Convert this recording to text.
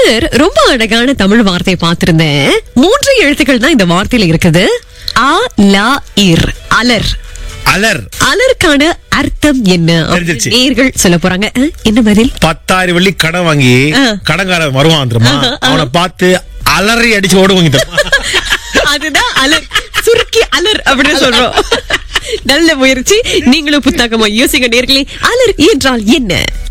அலர் ரொம்ப அழகான தமிழ் வார்த்தையை பார்த்திருந்தேன் மூன்று எழுத்துக்கள் தான் இந்த வார்த்தையில இருக்குது அ லா இர் அலர் அலர் அலருக்கான அர்த்தம் என்ன தெரிஞ்சிருச்சு. நேர்கள் சொல்ல போறாங்க அஹ், என்ன பதில் பத்தாயிரம் வெள்ளி கடன் வாங்கி ஆ. கடன்காரன் வருவான் தெரியுமா அவனை பார்த்து அலறி அடிச்சு ஓடுவாங்க தெரியுமா அதுதான் அலர் சுருக்கி அலர் அப்படின்னு சொல்றோம் நல்ல முயற்சி நீங்களும் புத்தகமா யோசிங்க நேர்களே அலர் என்றால் என்ன